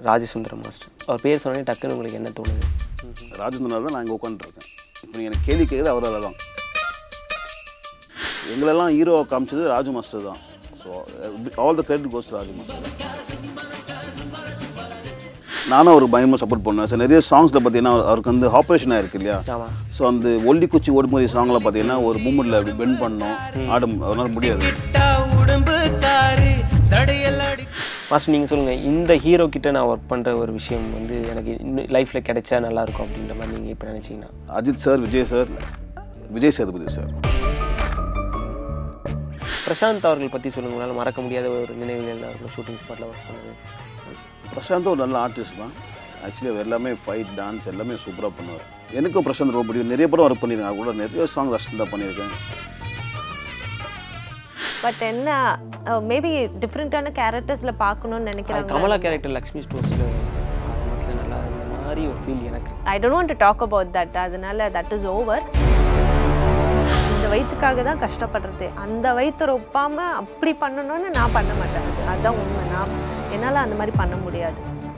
Rajasundaram master அவர் பேர் சொன்னே டக்குன்னு உங்களுக்கு என்ன தோணுது ராஜேந்திரனால தான் நான் இங்கே உட்காந்துருக்கேன் இப்போ நீங்கள் எனக்கு கேள்வி கேட்குறது அவரால் தான் எங்களெல்லாம் ஹீரோ காமிச்சது ராஜு மாஸ்டர் தான் so all the credit goes Raju master நானும் அவருக்கு பயமாக சப்போர்ட் பண்ணேன் சார் நிறைய சாங்ஸில் பார்த்தீங்கன்னா அவர்- அவருக்கு வந்து ஆப்ரேஷன் ஆயிருக்கு இல்லையா ஆமாம் ஸோ அந்த ஒல்லி குச்சி ஓடுமுறை சாங்கில் பார்த்தீங்கன்னா ஒரு மூமெண்ட்டில் அப்படி பெண்ட் பண்ணோம் ஆட மு- அவரால் முடியாது மாஸ்டர் நீங்கள் சொல்லுங்கள் இந்த ஹீரோ கிட்ட நான் ஒர்க் பண்ணுற ஒரு விஷயம் வந்து எனக்கு இன்னும் லைஃப்பில் கிடைச்சா நல்லாயிருக்கும் அப்படின்ற மாதிரி நீங்கள் இப்போ நினச்சிங்கன்னா Ajith sir Vijay sir Vijay Sethupathi sir Prashanth அவர்கள் பற்றி சொல்லுங்க உங்களால் மறக்க முடியாத ஒரு நினைவுகள் என்ன இருக்கும் ஷூட்டிங் ஸ்பாட்டில் ஒர்க் பண்ணது பிரசாந்த் ஒரு நல்ல ஆர்டிஸ்ட் தான் ஆக்சுவலி அவர் எல்லாமே ஃபைட் டான்ஸ் எல்லாமே சூப்பராக பண்ணுவார் எனக்கும் பிரசாந்த் ரொம்ப பிடிக்கும் நிறைய படம் ஒர்க் பண்ணியிருக்கேன் அவர் கூட நிறைய சாங் அசிஸ்டண்டாக பண்ணியிருக்கேன் பட் என்ன மேபி டிஃப்ரெண்ட்டான கேரக்டர்ஸில் பார்க்கணும்னு அது நினைக்கிறாங்க கமலா கேரக்டர் லக்ஷ்மி ஸ்டோர்ஸில் ஆரம்பத்தில் நல்லா இருந்த மாதிரி ஒரு ஃபீல் எனக்கு I don't want to talk about that அதனால தட் இஸ் ஓவர் இந்த வயிற்றுக்காக தான் கஷ்டப்படுறது அந்த வயிற்று ஒப்பாம அப்படி பண்ணணும்னு நான் பண்ண மாட்டேன் அது அதுதான் உண்மை நான் என்னால் அந்த மாதிரி பண்ண முடியாது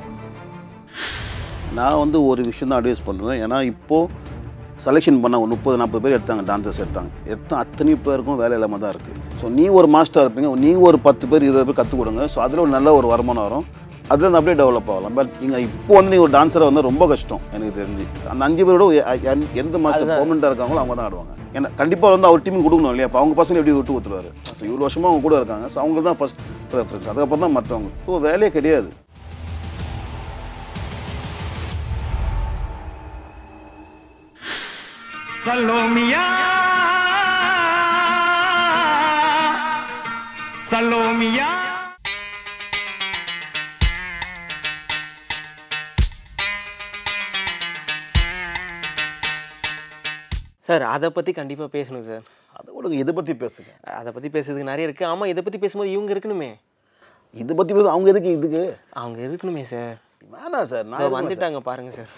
நான் வந்து ஒரு விஷயம் தான் அட்வைஸ் பண்ணுவேன் ஏன்னா இப்போது செலெக்ஷன் பண்ண ஒரு முப்பது நாற்பது பேர் எடுத்தாங்க டான்சர்ஸ் எடுத்தாங்க எடுத்த அத்தனை பேருக்கும் வேலை இல்லாமல் தான் இருக்குது ஸோ நீ ஒரு மாஸ்டர் இருப்பீங்க நீங்கள் ஒரு பத்து பேர் இருபது பேர் கற்றுக் கொடுங்க ஸோ அதில் ஒரு நல்ல ஒரு வருமானம் வரும் அதில் வந்து அப்படியே டெவலப் ஆகலாம் பட் நீங்கள் இப்போ வந்து நீங்கள் ஒரு டான்ஸரை வந்து ரொம்ப கஷ்டம் எனக்கு தெரிஞ்சு அந்த அஞ்சு பேரோட எ- எ- எந்த மாஸ்டர் பர்மனெண்ட்டாக இருக்காங்களோ அவங்க தான் ஆடுவாங்க ஏன்னா கண்டிப்பாக வந்து அவர் டீமுக்கு கொடுக்கணும் இல்லையா அப்போ அவங்க பசங்க எப்படி விட்டு கொடுத்துருவாரு ஸோ இவ்வளோ வருஷமாக அவங்க கூட இருக்காங்க ஸோ அவங்க தான் ஃபஸ்ட் ப்ரிஃபரன்ஸ் அதுக்கப்புறம் தான் மற்றவங்க ஸோ வேலையே கிடையாது சலோமியா சலோமியா சார் அதை பற்றி கண்டிப்பாக பேசணும் சார் அதை விட இதை பற்றி பேசுங்க அதை பற்றி பேசுறதுக்கு நிறைய இருக்குது ஆமாம் இதை பற்றி பேசும்போது இவங்க இருக்கணுமே இதை பற்றி பேச அவங்க எதுக்கு இதுக்கு அவங்க இருக்கணுமே சார் வேணாம் சார் நான் இதோ இருக்கணும் சார். வந்துட்டாங்க பாருங்க sir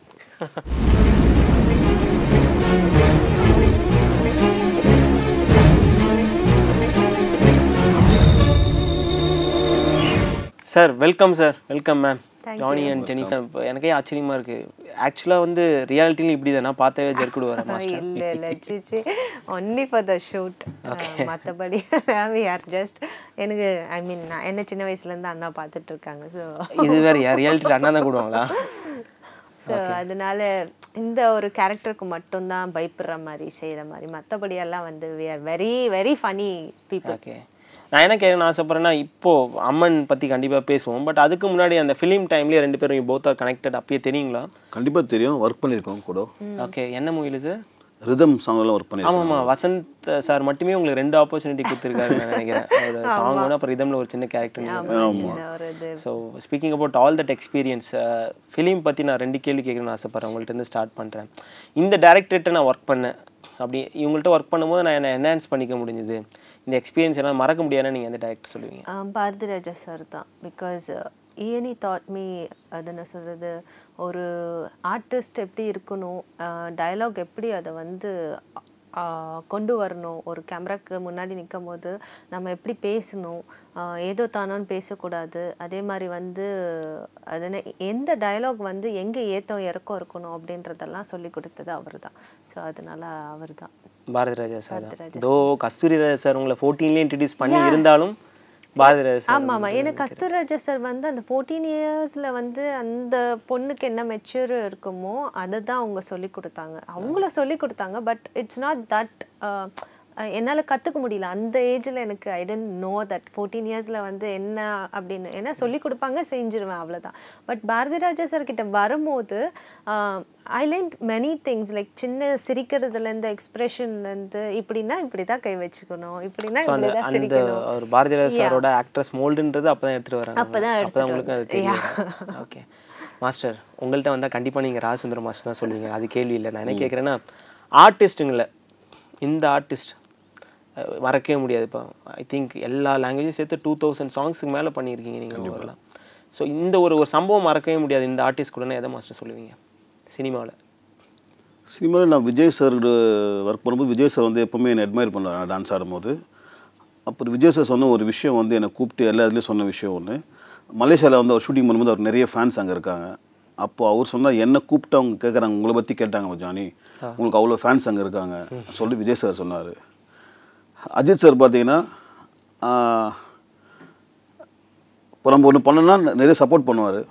sir welcome sir welcome ma'am Thank Johnny and Jennifer இப்போ எனக்கே ஆச்சரியமா இருக்கு ஆக்சுவலாக வந்து ரியாலிட்டிலும் இப்படி தான் நான் பார்த்தவே ஜெர்க்குடு வரேன் மாஸ்டர் இல்லை இல்லை சிச்சி ஒன்லி ஃபார் த ஷூட் மற்றபடி வி ஆர் ஜஸ்ட் எனக்கு ஐ மீன் நான் என்ன சின்ன வயசுலேருந்து அண்ணா பார்த்துட்டு இருக்காங்க ஸோ இது வேற ரியாலிட்டி அண்ணா தான் கூடுவாங்களா ஸோ அதனால இந்த ஒரு கேரக்டருக்கு மட்டும்தான் பயப்படுற மாதிரி செய்கிற மாதிரி மற்றபடி எல்லாம் வந்து we are very very funny people okay நான் என்ன கேட்கணும்னு ஆசைப்பட்றேன்னா இப்போ அம்மன் பற்றி கண்டிப்பாக பேசுவோம் பட் அதுக்கு முன்னாடி அந்த ஃபிலிம் டைம்லேயே ரெண்டு பேரும் போத் ஆர் கனெக்டட் அப்பயே தெரியுங்களா கண்டிப்பாக தெரியும் ஒர்க் பண்ணியிருக்கோம் கூட ஓகே என்ன மூவில சார் ரிதம் சாங்லாம் ஒர்க் பண்ணியிருக்கோம் ஆமாம் ஆமாம் வசந்த் சார் மட்டுமே உங்களுக்கு ரெண்டு ஆப்பர்ச்சுனிட்டி கொடுத்துருக்காருன்னு நான் நினைக்கிறேன் ஒரு சாங்கோட அப்புறம் இதமில் ஒரு சின்ன கேரக்டர் ஒரு இது so speaking about all that experience film பற்றி நான் ரெண்டு கேள்வி கேட்கணும்னு ஆசைப்பட்றேன் உங்கள்ட்ட இருந்து ஸ்டார்ட் பண்ணுறேன் இந்த டேரக்டர்கிட்ட நான் ஒர்க் பண்ணேன் அப்படி இவங்கள்ட்ட ஒர்க் பண்ணும்போது நான் என்ன என்ஹான்ஸ் பண்ணிக்க முடிஞ்சது இந்த எக்ஸ்பீரியன்ஸ் எல்லாம் மறக்க முடியாதுன்னு நீங்கள் எந்த டேரக்டர் சொல்லுவீங்க பாரதி ராஜா சார் தான் பிகாஸ் இயனி தாட் மீ அது என்ன சொல்கிறது ஒரு ஆர்டிஸ்ட் எப்படி இருக்கணும் டயலாக் எப்படி அதை வந்து ஆஹ், கொண்டு வரணும் ஒரு கேமராக்கு முன்னாடி நிற்கும் போது நம்ம எப்படி பேசணும் ஆஹ், ஏதோ தானோன்னு பேசக்கூடாது அதே மாதிரி வந்து அது என்ன எந்த டயலாக் வந்து எங்கே ஏத்தம் இறக்கம் இருக்கணும் அப்படின்றதெல்லாம் சொல்லி கொடுத்தது அவர் தான் ஸோ அதனால அவர் தான் பாரதி ராஜா சார் தான் தோ கஸ்தூரி ராஜா சார் உங்களை ஃபோர்டீன்லேயே இன்ட்ரடியூஸ் பண்ணி இருந்தாலும் பாரதி ராஜா சார் ஆமாம் ஆமாம் எனக்கு கஸ்தூராஜா சார் வந்து அந்த ஃபோர்டீன் இயர்ஸில் வந்து அந்த பொண்ணுக்கு என்ன மெச்சூர் இருக்குமோ அதை தான் அவங்க சொல்லி கொடுத்தாங்க அவங்கள சொல்லி கொடுத்தாங்க பட் இட்ஸ் நாட் தட் என்னால் கற்றுக்க முடியல அந்த ஏஜில் எனக்கு I didn't know that fourteen இயர்ஸில் வந்து என்ன அப்படின்னு ஏன்னா சொல்லி கொடுப்பாங்க செஞ்சிருவேன் அவ்வளோதான் பட் பாரதி ராஜா சார் கிட்ட வரும்போது I learn many things like சின்ன சிரிக்கிறதுலேருந்து எக்ஸ்ப்ரெஷன்லேருந்து இப்படின்னா இப்படி தான் கை வச்சுக்கணும் இப்படின்னா ஸோ அந்த இப்படி தான் அந்த சிரிக்கணும் அவர் பாரதி ராஜா சாரோட ஆக்ட்ரஸ் மோல்டுன்றது அப்போ தான் எடுத்துகிட்டு வராங்க அப்பதான் அப்போ எடுத்துட்டு தான் உங்களுக்கு அது தெரியும் ஓகே மாஸ்டர் உங்கள்கிட்ட வந்தால் கண்டிப்பாக நீங்கள் ராஜசுந்தரம் மாஸ்டர் தான் சொல்லுவீங்க அது கேள்வி இல்லை நான் என்ன கேட்குறேன்னா ஆர்டிஸ்ட்டுங்கள இந்த ஆர்டிஸ்ட் மறக்கவே முடியாது இப்போ ஐ திங்க் எல்லா லாங்குவேஜும் சேர்த்து டூ தௌசண்ட் சாங்ஸுக்கு மேலே பண்ணியிருக்கீங்க நீங்கள் வரலாம் ஸோ இந்த ஒரு ஒரு சம்பவம் மறக்கவே முடியாது இந்த ஆர்டிஸ்ட் கூட எதை மாஸ்டர் சொல்லுவீங்க சினிமாவில் சினிமாவில் நான் விஜய் சார் ஒர்க் பண்ணும்போது விஜய் சார் வந்து எப்போவுமே என்னை அட்மையர் பண்ணுவார் டான்ஸ் ஆடும்போது அப்புறம் விஜய் சார் சொன்ன ஒரு விஷயம் வந்து என்னை கூப்பிட்டு எல்லா இதுலேயும் சொன்ன விஷயம் ஒன்று மலேசியாவில் வந்து ஒரு ஷூட்டிங் பண்ணும்போது அவர் நிறைய ஃபேன்ஸ் அங்கே இருக்காங்க அப்போ அவர் சொன்னால் என்ன கூப்பிட்டு அவங்க கேட்குறாங்க உங்களை பற்றி கேட்டாங்க ஜானி உங்களுக்கு அவ்வளோ ஃபேன்ஸ் அங்கே இருக்காங்க சொல்லி விஜய் சார் சொன்னார் அஜித் சார் பார்த்தீங்கன்னா ஆஹ், இப்போ நம்ம ஒன்று பண்ணோன்னா நிறைய சப்போர்ட் பண்ணுவார்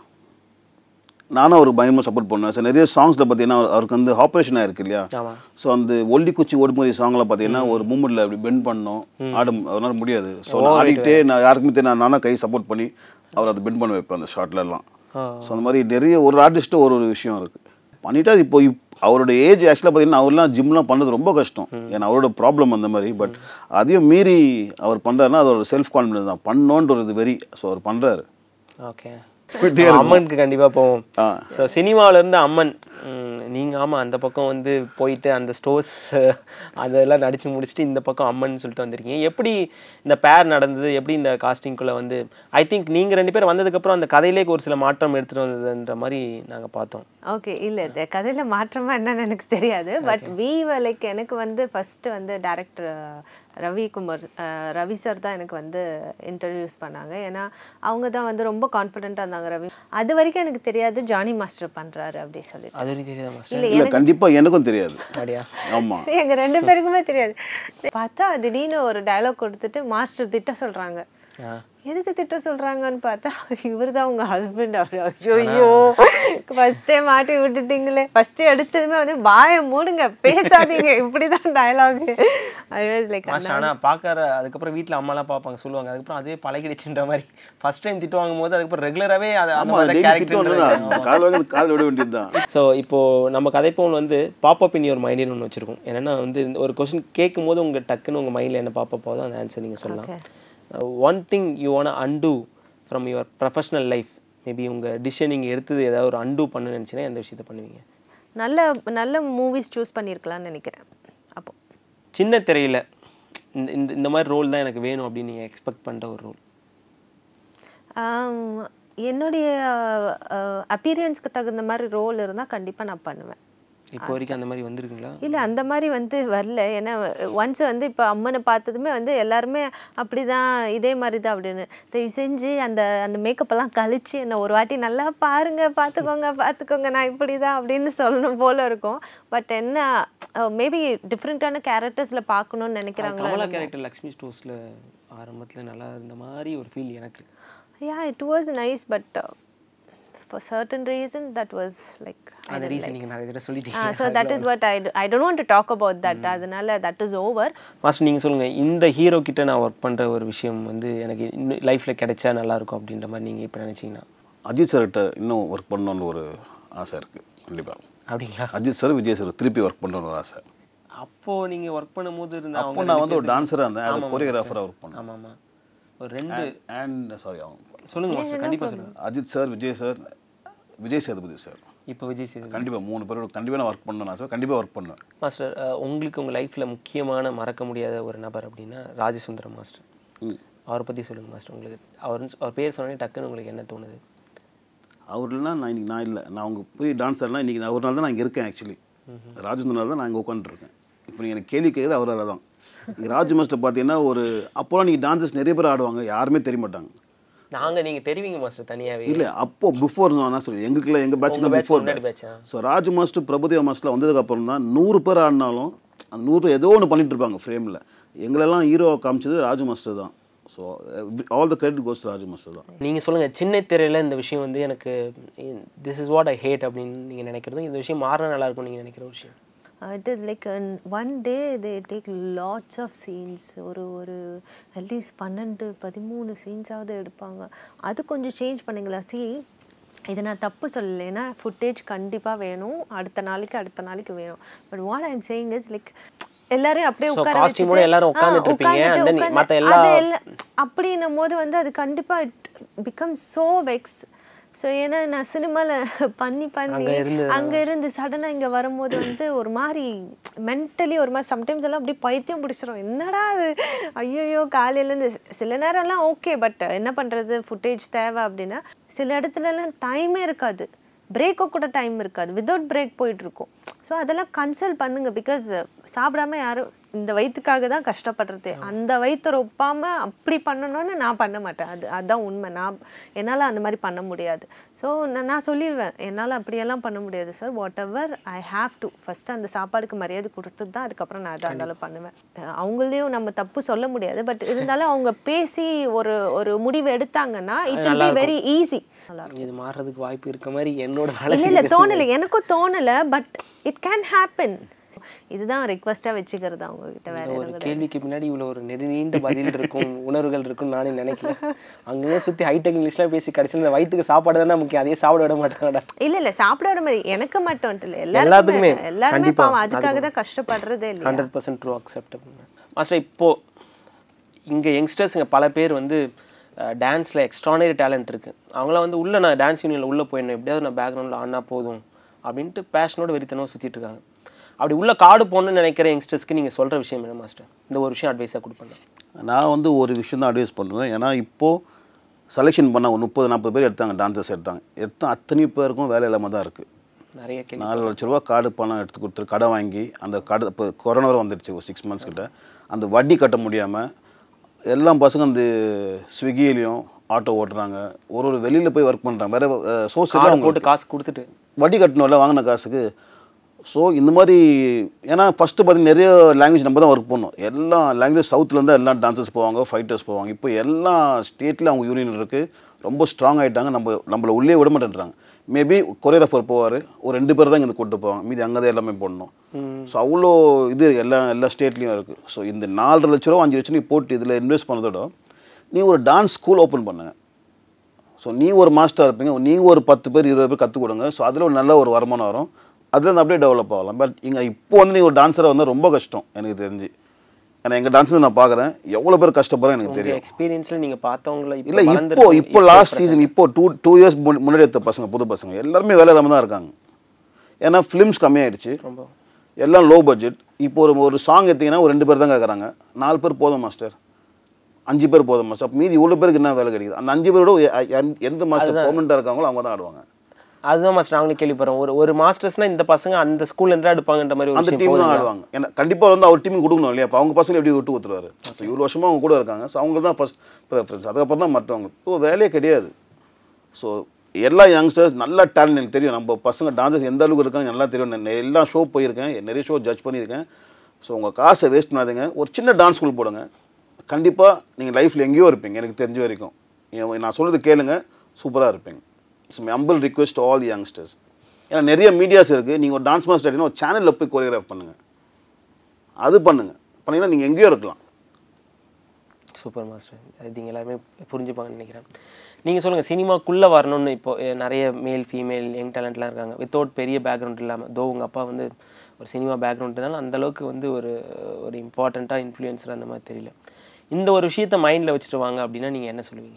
நானும் அவருக்கு பயங்கரமாக சப்போர்ட் பண்ணுவேன் சார் நிறைய சாங்ஸில் பார்த்தீங்கன்னா அவர்- அவருக்கு வந்து ஆப்ரேஷன் ஆயிருக்கு இல்லையா ஆமா ஸோ அந்த ஒல்லி குச்சி ஓடுமுறை சாங்கில் பார்த்தீங்கன்னா ஒரு மூமெண்ட்டில் அப்படி பெண்ட் பண்ணோம் ஆட அவரால் முடியாது ஸோ நான் ஆடிட்டே நான் யாருக்குமே தெரியும் நான் நானா கை சப்போர்ட் பண்ணி அவர் அதை பெண்ட் பண்ண வைப்பேன் அந்த ஷார்ட்லலாம் ஆ. ஸோ அந்த மாதிரி நிறைய ஒரு ஆர்டிஸ்ட்டு ஒரு ஒரு விஷயம் இருக்குது பண்ணிட்டா இப்போ இப் அவரோட ஏஜ் ஆக்சுவலாக பார்த்தீங்கன்னா அவர்லாம் ஜிம்லாம் பண்ணது ரொம்ப கஷ்டம் ஏன்னா அவரோட ப்ராப்ளம் அந்த மாதிரி பட் அதையும் மீறி அவர் பண்ணுறாருன்னா அதோட செல்ஃப் கான்ஃபிடன்ஸ் தான் பண்ணோன்ற ஒரு வெறி ஸோ அவர் பண்ணுறாரு ஓகே போயிட்டே இருக்கும். அம்மனுக்கு கண்டிப்பா போவோம் ஆ ஸோ சினிமால இருந்து அம்மன் ம், நீங்க ஆமா அந்த பக்கம் வந்து போயிட்டு அந்த ஸ்டோர்ஸ் அதெல்லாம் நடிச்சு முடிச்சுட்டு இந்த பக்கம் அம்மன் சொல்லிட்டு வந்திருக்கீங்க எப்படி இந்த பேர் நடந்தது எப்படி இந்த காஸ்டிங்குள்ள வந்து ஐ திங்க் நீங்க ரெண்டு பேர் வந்ததுக்கப்புறம் அந்த கதையிலே ஒரு சில மாற்றம் எடுத்துட்டு வந்ததுன்ற மாதிரி நாங்க பார்த்தோம் ஓகே இல்லை இந்த கதையில் மாற்றமா என்னன்னு எனக்கு தெரியாது பட் வி லைக் எனக்கு வந்து ஃபஸ்ட்டு வந்து டேரக்டர் ரவிக்குமார் அஹ், ரவி சார் தான் எனக்கு வந்து இன்ட்ரடியூஸ் பண்ணாங்க ஏன்னா அவங்க தான் வந்து ரொம்ப கான்ஃபிடென்ட்டாக இருந்தாங்க ரவி அது வரைக்கும் எனக்கு தெரியாது ஜானி மாஸ்டர் பண்ணுறாரு அப்படி சொல்லிட்டு அது வரைக்கும் தெரியாதா மாஸ்டர் இல்லை இல்லை கண்டிப்பாக எனக்கும் தெரியாது அப்படியா ஆமாம் எங்க ரெண்டு பேருக்குமே தெரியாது பார்த்தா திடீர்னு ஒரு டயலாக் கொடுத்துட்டு மாஸ்டர் திட்ட சொல்றாங்க ஆ. எதுக்கு திட்ட சொல்றாங்கன்னு பார்த்தா இவர் தான் உங்க ஹஸ்பண்ட் அவர் ஐயோ ஃபர்ஸ்டே மாட்டி விட்டுட்டீங்களே ஃபர்ஸ்ட் எடுத்ததுமே வந்து வாயை மூடுங்க பேசாதீங்க இப்படிதான் dialogue I was like master ஆனா பார்க்கற அதுக்கப்புறம் வீட்ல அம்மாலாம் பார்ப்பாங்க சொல்லுவாங்க அதுக்கப்புறம் அதுவே பழகிடுச்சுன்ற மாதிரி ஃபர்ஸ்ட் டைம் திட்டு வாங்கும் போது அதுக்கப்புறம் ரெகுலராகவே அது அந்த ஆமாம் மாதிரி டெய்லி திட்டம் கேரக்டர் கால் வாங்க கால் விட வேண்டியது தான் ஸோ இப்போ நம்ம கதைப்போன் வந்து பாப்பப் இன் யுவர் மைண்டின்னு ஒன்று வச்சிருக்கோம் என்னன்னா வந்து இந்த ஒரு கொஸ்டின் கேட்கும் போது உங்க டக்குன்னு உங்க மைண்ட்ல என்ன பாப்ப போதோ அந்த ஆன்சர் நீங்க சொல்லலாம் one thing you want undo from your professional life maybe உங்க டிசிஷன் நீங்க எடுத்தது ஏதாவது ஒரு அன்டூ பண்ண நினைச்சீங்கன்னா எந்த விஷயத்த பண்ணுவீங்க நல்ல நல்ல மூவிஸ் சூஸ் பண்ணியிருக்கலாம்னு நினைக்கிறேன் அப்போ சின்ன திரையில இந்த இந்த இந்த மாதிரி ரோல் தான் எனக்கு வேணும் அப்படின்னு நீங்க எக்ஸ்பெக்ட் பண்ற ஒரு ரோல் ஆம், என்னுடைய அப்பீரியன்ஸ்க்கு தகுந்த மாதிரி ரோல் இருந்தால் கண்டிப்பாக நான் பண்ணுவேன் இப்போ வரைக்கும் அந்த மாதிரி வந்திருக்குங்களா இல்லை அந்த மாதிரி வந்து வரல ஏன்னா ஒன்ஸ் வந்து இப்போ அம்மனை பார்த்ததுமே வந்து எல்லாருமே அப்படிதான் இதே மாதிரி தான் அப்படின்னு தயவு செஞ்சு அந்த அந்த மேக்கப்பெல்லாம் கழிச்சு என்ன ஒரு வாட்டி நல்லா பாருங்க பார்த்துக்கோங்க பார்த்துக்கோங்க நான் இப்படி தான் அப்படின்னு சொல்லணும் போல இருக்கும் பட் என்ன மேபி டிஃப்ரெண்ட்டான கேரக்டர்ஸில் பார்க்கணும்னு நினைக்கிறாங்களா கமலா கேரக்டர் லக்ஷ்மி ஸ்டோர்ஸ்ல ஆரம்பத்துல நல்லா இருந்த மாதிரி ஒரு ஃபீல் எனக்கு yeah it was nice but for certain reason that was like அந்த ரீசன் நீங்க நிறைய தடவை சொல்லிட்டீங்க so that is what I I don't want to talk about that அதனால தட் இஸ் ஓவர் மாஸ்டர் நீங்கள் சொல்லுங்கள் இந்த ஹீரோ கிட்ட நான் ஒர்க் பண்ணுற ஒரு விஷயம் வந்து எனக்கு இன்னும் லைஃப்பில் கிடைச்சா நல்லா இருக்கும் அப்படின்ற மாதிரி நீங்கள் இப்போ நினச்சிங்கன்னா அஜித் சார்கிட்ட இன்னும் ஒர்க் பண்ணணும்னு ஒரு ஆசை இருக்குது கண்டிப்பாக அப்படிங்களா அஜித் சார் விஜய் சார் திருப்பி ஒர்க் பண்ணணும்னு ஒரு ஆசை அப்போது நீங்கள் ஒர்க் பண்ணும்போது இருந்த அப்போ அவங்க நான் வந்து ஒரு டான்ஸராக இருந்தேன் அது கொரியோகிராஃபராக ஒர்க் பண்ணேன் ஆமாம் ஆமாம் ஒரு ரெண்டு அண்ட் சாரி அவங்க சொல்லுங்கள் மாஸ்டர் கண்டிப்பாக சொல்லுங்கள் Ajith sir Vijay sir Vijay Sethupathi sir இப்போ விஜய் சேது கண்டிப்பாக மூணு பேரோட கண்டிப்பாக நான் ஒர்க் பண்ணணும் ஆசை கண்டிப்பாக ஒர்க் பண்ணுவேன் மாஸ்டர் அஹ், உங்களுக்கு உங்கள் லைஃப்பில் முக்கியமான மறக்க முடியாத ஒரு நபர் அப்படின்னா ராஜசுந்தரம் மாஸ்டர் ம். அவரை பற்றி சொல்லுங்கள் மாஸ்டர் உங்களுக்கு அவர் அவர் பேர் சொன்னே டக்குன்னு உங்களுக்கு என்ன தோணுது அவர்லாம் நான் இன்னைக்கு நான் இல்லை நான் அவங்க போய் டான்ஸர்லாம் இன்றைக்கி நான் ஒரு நாள் தான் நான் இங்கே இருக்கேன் ஆக்சுவலி ராஜேந்திரனால தான் நான் இங்கே உட்காந்துருக்கேன் இப்போ நீங்கள் எனக்கு கேள்வி கேட்குறது அவரால் தான் இங்கே ராஜ் மாஸ்டர் பார்த்தீங்கன்னா ஒரு அப்போலாம் நீங்கள் டான்சர்ஸ் நிறைய பேர் ஆடுவாங்க யாருமே தெரிய மாட்டாங்க நாங்கள் நீங்கள் தெரிவிங்க மாஸ்டர் தனியாகவே இல்லை அப்போ பிஃபோர் நான் சொல்லி எங்களுக்குள்ள எங்கள் பேட்ச் தான் batch பிஃபோர் முன்னாடி பேட்ச் batch ஆ? So Raj master Prabhudeva master வந்ததுக்கப்புறம் தான் நூறு பேர் ஆடினாலும் அந்த நூறு பேர் ஏதோ ஒன்று பண்ணிட்டு இருப்பாங்க ஃப்ரேமில் எங்களெல்லாம் ஹீரோ காமிச்சது ராஜு மாஸ்டர் தான் so all the credit goes Raju master தான் நீங்கள் சொல்லுங்கள் சின்ன திரையில் இந்த விஷயம் வந்து எனக்கு this is what I hate அப்படின்னு நீங்கள் நினைக்கிறதும் இந்த விஷயம் மாறினா நல்லா இருக்கும் நீங்கள் நினைக்கிற ஒரு விஷயம் it is like one day they take lots of scenes ஒரு ஒரு அட்லீஸ்ட் பன்னெண்டு பதிமூணு சீன்ஸாவது எடுப்பாங்க அது கொஞ்சம் சேஞ்ச் பண்ணுங்களா சி இதை நான் தப்பு சொல்லலை ஏன்னா ஃபுட்டேஜ் கண்டிப்பாக வேணும் அடுத்த நாளைக்கு அடுத்த நாளைக்கு வேணும் but what I'm saying is like எல்லாரையும் அப்படியே So, உட்கார costume வச்சுட்டு, ஓட எல்லாரும் ஆ, உட்கார்ந்துட்டு இருப்பீங்க, உட்கார்ந்துட்டு, and then உட்கார்ந்து- மத்த எல்லா- அது எல்லா அப்படின்னும் போது வந்து அது கண்டிப்பாக it become so vex so ஏன்னா நான் சினிமாவில் பண்ணி பண்ணி அங்க இருந்ததுனால. அங்கே இருந்து சடனாக இங்கே வரும்போது வந்து ஒரு மாதிரி மென்டலி ஒரு மாதிரி சம்டைம்ஸ் எல்லாம் அப்படியே பைத்தியம் பிடிச்சிரும் என்னடா அது ஐயோ காலையிலேருந்து சில நேரம்லாம் ஓகே பட் என்ன பண்ணுறது ஃபுட்டேஜ் தேவை அப்படின்னா சில இடத்துலலாம் டைமே இருக்காது பிரேக்கோ கூட டைம் இருக்காது வித்தவுட் பிரேக் போயிட்டு இருக்கும் ஸோ அதெல்லாம் கன்சல்ட் பண்ணுங்க பிகாஸ் சாப்பிடாம யாரும் இந்த வயிற்றுக்காக தான் கஷ்டப்படுறது அந்த வயிற்று ஒப்பாம அப்படி பண்ணணும்னு நான் பண்ண மாட்டேன் அது அதான் உண்மை நான் என்னால் அந்த மாதிரி பண்ண முடியாது ஸோ நான் சொல்லிடுவேன் என்னால் அப்படியெல்லாம் பண்ண முடியாது sir whatever I have to first அந்த சாப்பாடுக்கு மரியாதை கொடுத்துட்டு தான் அதுக்கப்புறம் நான் எதாக இருந்தாலும் பண்ணுவேன் அஹ் அவங்களையும் நம்ம தப்பு சொல்ல முடியாது பட் இருந்தாலும் அவங்க பேசி ஒரு ஒரு முடிவு எடுத்தாங்கன்னா it will be very easy நல்லா இது மாறுறதுக்கு வாய்ப்பு இருக்க மாதிரி என்னோட இல்ல வேலை இல்ல தோணல எனக்கும் தோணல பட் இட் கேன் ஹேப்பன் இதுதான் ரிக்வஸ்டா வச்சுக்கிறது அவங்க கிட்ட வேற இந்த ஒரு எதுவும் கிடையாது. கேள்விக்கு பின்னாடி இவ்வளோ ஒரு நெடு நீண்ட பதில் இருக்கும் உணர்வுகள் இருக்கும்னு நானே நினைக்கல அங்கேயே சுற்றி ஹைடெக் இங்கிலீஷ்லாம் பேசி கடைசியில் இந்த வயிற்றுக்கு சாப்பாடு தானே முக்கியம் அதையே சாப்பிட விட மாட்டாங்கடா இல்ல இல்ல சாப்பிட வர மாதிரி எனக்கு மட்டும் இல்ல எல்லாத்துக்குமே. எல்லாருக்குமே எல்லாருமே கண்டிப்பா. பாவம் அதுக்காக தான் கஷ்டப்படுறதே இல்லையா hundred percent true acceptable master இப்போ இங்கே யங்ஸ்டர்ஸுங்க பல பேர் வந்து டான்ஸில் எக்ஸ்ட்ரானரி டேலண்ட் இருக்குது அவங்களாம் வந்து உள்ளே நான் டான்ஸ் யூனியனில் உள்ளே போயிடணும் எப்படியாவது நான் பேக்ரவுண்டில் ஆடினா போதும் அப்படின்ட்டு பேஷனோட வெறித்தனமாக சுற்றிட்டு இருக்காங்க அப்படி உள்ள காடு போகணும்னு நினைக்கிற யங்ஸ்டர்ஸ்க்கு நீங்கள் சொல்கிற விஷயம் என்ன மாஸ்டர் இந்த ஒரு விஷயம் அட்வைஸாக கொடுப்பேன் நான் வந்து ஒரு விஷயம் தான் அட்வைஸ் பண்ணுவேன் ஏன்னா இப்போது செலெக்ஷன் பண்ண ஒரு முப்பது நாற்பது பேர் எடுத்தாங்க டான்சர்ஸ் எடுத்தாங்க எடுத்த அத்தனை பேருக்கும் வேலை இல்லாமல் தான் இருக்குது நிறைய கேள்வி நாலு லட்ச ரூபா கார்டு பணம் எடுத்து கொடுத்து கடை வாங்கி அந்த கடை இப்போ கொரோனா வரை வந்துடுச்சு ஒரு சிக்ஸ் மந்த்ஸ் கிட்ட அந்த வட்டி கட்ட முடியாமல் எல்லா பசங்க அந்த ஸ்விக்கிலையும் ஆட்டோ ஓட்டுறாங்க ஒரு ஒரு வெளியில் போய் ஒர்க் பண்ணுறாங்க வேறு சோர்ஸ் கார்டு இல்லை போட்டு காசு கொடுத்துட்டு வட்டி கட்டணும்ல வாங்கின காசுக்கு ஸோ இந்த மாதிரி ஏன்னா ஃபஸ்ட்டு பார்த்தீங்கன்னா நிறைய லாங்குவேஜ் நம்ம தான் ஒர்க் பண்ணோம் எல்லா லாங்குவேஜ் சவுத்துலேருந்து எல்லா டான்சர்ஸ் போவாங்க ஃபைட்டர்ஸ் போவாங்க இப்போ எல்லா ஸ்டேட்டில் அவங்க யூனியன் இருக்குது ரொம்ப ஸ்ட்ராங் ஆகிட்டாங்க நம்ம நம்மளை உள்ளே விட மாட்டேன்றாங்க மேபி கொரியோகிராஃபர் போவார் ஒரு ரெண்டு பேர் தான் இங்கே கூட்டு போவாங்க மீதி அங்கே தான் எல்லாமே போடணும் ஸோ அவ்வளோ இது இருக்கு, எல்லா எல்லா ஸ்டேட்லேயும் இருக்குது ஸோ இந்த நாலரை லட்ச ரூபா அஞ்சு லட்சம் நீ போட்டு இதில் இன்வெஸ்ட் பண்ணதோட நீ ஒரு டான்ஸ் ஸ்கூல் ஓப்பன் பண்ணுங்க ஸோ நீ ஒரு மாஸ்டர் இருப்பீங்க நீங்கள் ஒரு பத்து பேர் இருபது பேர் கற்றுக் கொடுங்க ஸோ அதில் ஒரு நல்ல ஒரு வருமானம் வரும் அதில் இருந்து அப்படியே டெவலப் ஆகலாம் பட் இங்கே இப்போ வந்து நீ ஒரு டான்ஸராக வந்தால் ரொம்ப கஷ்டம் எனக்கு தெரிஞ்சு ஏன்னா எங்கள் டான்ஸஸ் நான் பார்க்குறேன் எவ்வளோ பேர் கஷ்டப்படுறேன் எனக்கு தெரியும் எக்ஸ்பீரியன்ஸில் நீங்கள் பார்த்தவங்கள இப்போ இல்லை இப்போ வளர்ந்திருக்க- இப்போ லாஸ்ட் சீசன் இப்போ டூ டூ இயர்ஸ் முன்னாடி எடுத்த பசங்க புது பசங்க எல்லாருமே வேலை இல்லாமல் தான் இருக்காங்க ஏன்னா ஃபிலிம்ஸ் கம்மியாயிடுச்சு ரொம்ப எல்லாம் லோ பட்ஜெட் இப்போ ஒரு ஒரு சாங் எடுத்தீங்கன்னா ஒரு ரெண்டு பேர் தான் கேட்குறாங்க நாலு பேர் போதும் மாஸ்டர் அஞ்சு பேர் போதும் மாஸ்டர் அப்போ மீதி இவ்வளோ பேருக்கு என்ன வேலை கிடைக்குது அந்த அஞ்சு பேரோட எ- எ- எந்த மாஸ்டர் பெர்மனெண்ட்டாக இருக்காங்களோ அவங்க தான் ஆடுவாங்க அதுதான் மாஸ்டர் நாங்களும் கேள்விப்படுறோம் ஒரு ஒரு மாஸ்டர்ஸ்னா இந்த பசங்க அந்த ஸ்கூல்ல இருந்து எடுப்பாங்கன்ற மாதிரி ஒரு அந்த விஷயம் டீம் தான் போகுதுங்களா? ஆடுவாங்க ஏன்னா கண்டிப்பாக வந்து அவர் டீமுக்கு கொடுக்கணும் இல்லையா அப்போ அவங்க பசங்க எப்படி விட்டு கொடுத்துருவாரு ஸோ இவ்வளோ வருஷமாக அவங்க கூட இருக்காங்க ஸோ அவங்க தான் ஃபர்ஸ்ட் ப்ரிஃபரன்ஸ் அதுக்கப்புறம் தான் மற்றவங்க இப்போ வேலையே கிடையாது ஸோ எல்லா யங்ஸ்டர்ஸ் நல்ல டேலண்ட் எனக்கு தெரியும் நம்ம பசங்க டான்சர்ஸ் எந்த அளவுக்கு இருக்காங்க நல்லா தெரியும் நான் எல்லா ஷோ போயிருக்கேன் நிறைய ஷோ ஜட்ஜ் பண்ணியிருக்கேன் ஸோ உங்கள் காசை வேஸ்ட் பண்ணாதீங்க ஒரு சின்ன டான்ஸ் ஸ்கூல் போடுங்க கண்டிப்பாக நீங்கள் லைஃப்பில் எங்கேயோ இருப்பீங்க எனக்கு தெரிஞ்ச வரைக்கும் என் நான் சொல்கிறது கேளுங்க சூப்பராக இருப்பீங்க so humble request all the youngsters ஏன்னா நிறைய மீடியாஸ் இருக்குது நீங்கள் ஒரு டான்ஸ் மாஸ்டர் ஒரு சேனலில் போய் கோரியோகிராஃப் பண்ணுங்கள் அது பண்ணுங்கள் பண்ணீங்கன்னா நீங்கள் எங்கேயோ இருக்கலாம் சூப்பர் மாஸ்டர் அது நீங்கள் எல்லாருமே புரிஞ்சுப்பாங்கன்னு நினைக்கிறேன் நீங்கள் சொல்லுங்கள் சினிமாக்குள்ளே வரணும்னு இப்போ அஹ், நிறைய மேல் ஃபீமேல் யங் டேலண்ட்லாம் இருக்காங்க வித்தவுட் பெரிய பேக்ரவுண்ட் இல்லாமல் தோ உங்கள் அப்பா வந்து ஒரு சினிமா பேக்ரவுண்ட் இருந்தாலும் அந்த அளவுக்கு வந்து ஒரு ஒரு இம்பார்ட்டண்ட்டாக இன்ஃப்ளூயன்சர் அந்த மாதிரி தெரியல இந்த ஒரு விஷயத்த மைண்டில் வச்சுட்டு வாங்க அப்படின்னா நீங்கள் என்ன சொல்லுவீங்க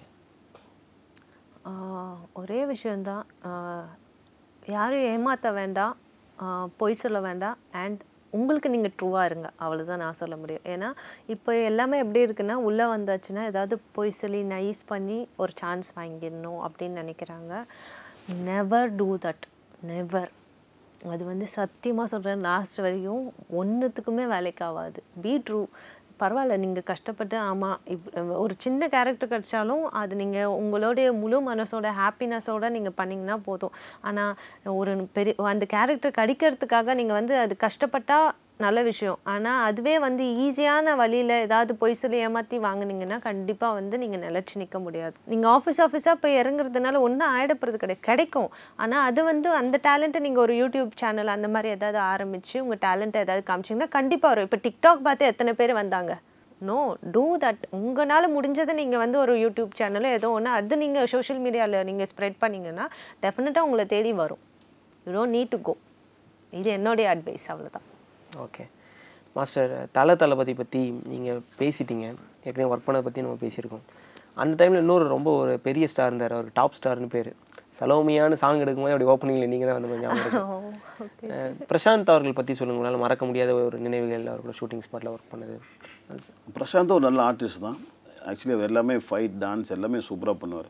ஆஹ் ஒரே விஷயந்தான் ஆஹ் யாரையும் ஏமாற்ற வேண்டாம் ஆஹ் பொய் சொல்ல வேண்டாம் அண்ட் உங்களுக்கு நீங்கள் ட்ரூவாக இருங்க அவ்வளவுதான் நான் சொல்ல முடியும் ஏன்னா இப்போ எல்லாமே எப்படி இருக்குன்னா உள்ளே வந்தாச்சுன்னா ஏதாவது பொய் சொல்லி நைஸ் பண்ணி ஒரு சான்ஸ் வாங்கிடணும் அப்படின்னு நினைக்கிறாங்க நெவர் டூ தட் நெவர் அது வந்து சத்தியமாக சொல்கிறேன் லாஸ்ட் வரையும் ஒன்றுத்துக்குமே வேலைக்கு ஆகாது பி ட்ரூ பரவாயில்ல நீங்கள் கஷ்டப்பட்டு ஆமாம் இப் ஒரு சின்ன கேரக்டர் கிடைச்சாலும் அது நீங்கள் உங்களுடைய முழு மனசோட ஹாப்பினஸோட நீங்கள் பண்ணிங்கன்னா போதும் ஆனால் ஒரு பெரிய அந்த கேரக்டர் கிடைக்கிறதுக்காக நீங்கள் வந்து அது கஷ்டப்பட்டா நல்ல விஷயம் ஆனால் அதுவே வந்து ஈஸியான வழியில் ஏதாவது பொய் சொல்லி ஏமாற்றி வாங்குனீங்கன்னா கண்டிப்பாக வந்து நீங்கள் நிலச்சி நிற்க முடியாது நீங்கள் ஆஃபீஸ் ஆஃபீஸாக போய் இறங்குறதுனால ஒன்றும் ஆயிடப்படுறது கிடையாது கிடைக்கும் ஆனால் அது வந்து அந்த டேலண்ட்டை நீங்கள் ஒரு யூடியூப் சேனல் அந்த மாதிரி ஏதாவது ஆரம்பித்து உங்கள் டேலண்ட்டை ஏதாவது காமிச்சிங்கன்னா கண்டிப்பாக வரும் இப்போ டிக்டாக் பார்த்து எத்தனை பேர் வந்தாங்க நோ டூ தட் உங்களால் முடிஞ்சதை நீங்கள் வந்து ஒரு யூடியூப் சேனலோ ஏதோ ஒன்று அது நீங்கள் சோஷியல் மீடியாவில் நீங்கள் ஸ்ப்ரெட் பண்ணீங்கன்னா டெஃபினட்டாக உங்களை தேடி வரும் you don't need to go இது என்னுடைய அட்வைஸ் அவ்வளோதான் ஓகே மாஸ்டர் தலை தளபதி பற்றி நீங்கள் பேசிட்டீங்க ஏற்கனவே ஒர்க் பண்ணதை பற்றி நம்ம பேசியிருக்கோம் அந்த டைமில் இன்னொரு ரொம்ப ஒரு பெரிய ஸ்டார் இருந்தார் அவர் டாப் ஸ்டார்னு பேர் சலோமியான சாங் எடுக்கும்போது அப்படி ஓப்பனிங்கில் நீங்கள் தான் வந்து கொஞ்சம் ஞாபகம் இருக்கு. அஹ், பிரசாந்த் அவர்கள் பற்றி சொல்லுங்க உங்களால் மறக்க முடியாத ஒரு நினைவுகள் அவர்களோட ஷூட்டிங் ஸ்பாட்டில் ஒர்க் பண்ணது பிரசாந்த் ஒரு நல்ல ஆர்டிஸ்ட் தான் ஆக்சுவலி அவர் எல்லாமே ஃபைட் டான்ஸ் எல்லாமே சூப்பராக பண்ணுவார்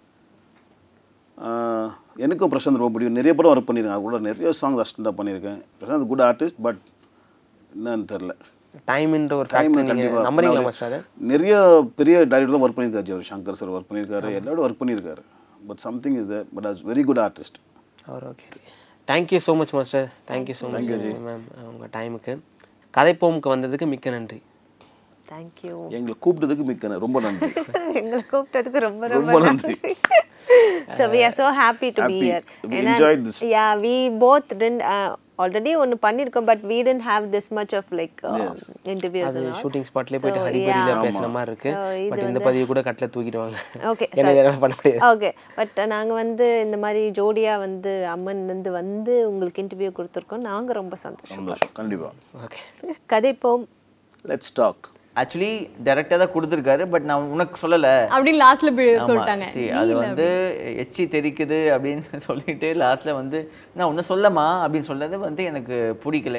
எனக்கும் பிரசாந்த் ரொம்ப பிடிக்கும் நிறைய படம் ஒர்க் பண்ணியிருக்கேன் அது கூட நிறைய சாங் அசிஸ்டண்ட்டாக பண்ணியிருக்கேன் பிரசாந்த் குட் ஆர்டிஸ்ட் பட் என்னன்னு தெரில டைம்ன்ற ஒரு டைம் ஃபேக்டர் நீங்கள் கண்டிப்பாக நம்புறீங்களா மாஸ்டர் அதை நிறைய பெரிய டைரக்டர் தான் ஒர்க் பண்ணியிருக்காரு அவர் சங்கர் சார் ஒர்க் பண்ணியிருக்காரு எல்லாரும் ஒர்க் பண்ணியிருக்காரு but something is but as very good artist அவர் okay thank you so much master thank you so much ma'am உங்கள் டைமுக்கு கதைப்போமுக்கு வந்ததுக்கு மிக்க நன்றி தேங்க்யூ எங்களை கூப்பிட்டதுக்கு மிக்க ரொம்ப நன்றி எங்களை கூப்பிட்டதுக்கு ரொம்ப ரொம்ப ரொம்ப நன்றி. நன்றி so we are so happy to be Happy. here We ஏன்னா- enjoyed this. yeah we both didn't uh, already ஒன்று பண்ணியிருக்கோம் but we didn't have this much of like uh, Yes. interviews அது and all. ஷூட்டிங் ஸ்பாட்லேயே போயிட்டு So, ஹரிபரியில் yeah. பேசுகிற மாதிரி இருக்கு So, இது பட் இந்த வந்து- பதிவு கூட கட்டில் தூக்கிடுவாங்க Okay, என்ன sorry. வேணாலும் பண்ண முடியாது ஓகே பட் நாங்கள் வந்து இந்த மாதிரி ஜோடியாக வந்து அம்மன்லேருந்து வந்து உங்களுக்கு இன்டர்வியூ கொடுத்துருக்கோம் நாங்கள் ரொம்ப சந்தோஷம் சந்தோஷம் கண்டிப்பா ஓகே கதைப்போம் லெட்ஸ் டாக் ஆக்சுவலி டேரக்டாக தான் கொடுத்துருக்காரு பட் நான் உனக்கு சொல்லலை அப்படின்னு லாஸ்ட்ல ஆமா. சொல்லிட்டாங்க See, அது வந்து எச்சி தெரிக்குது அப்படின்னு சொல்லிட்டு லாஸ்ட்ல வந்து நான் ஒன்றும் சொல்லமா அப்படின்னு சொன்னது வந்து எனக்கு பிடிக்கல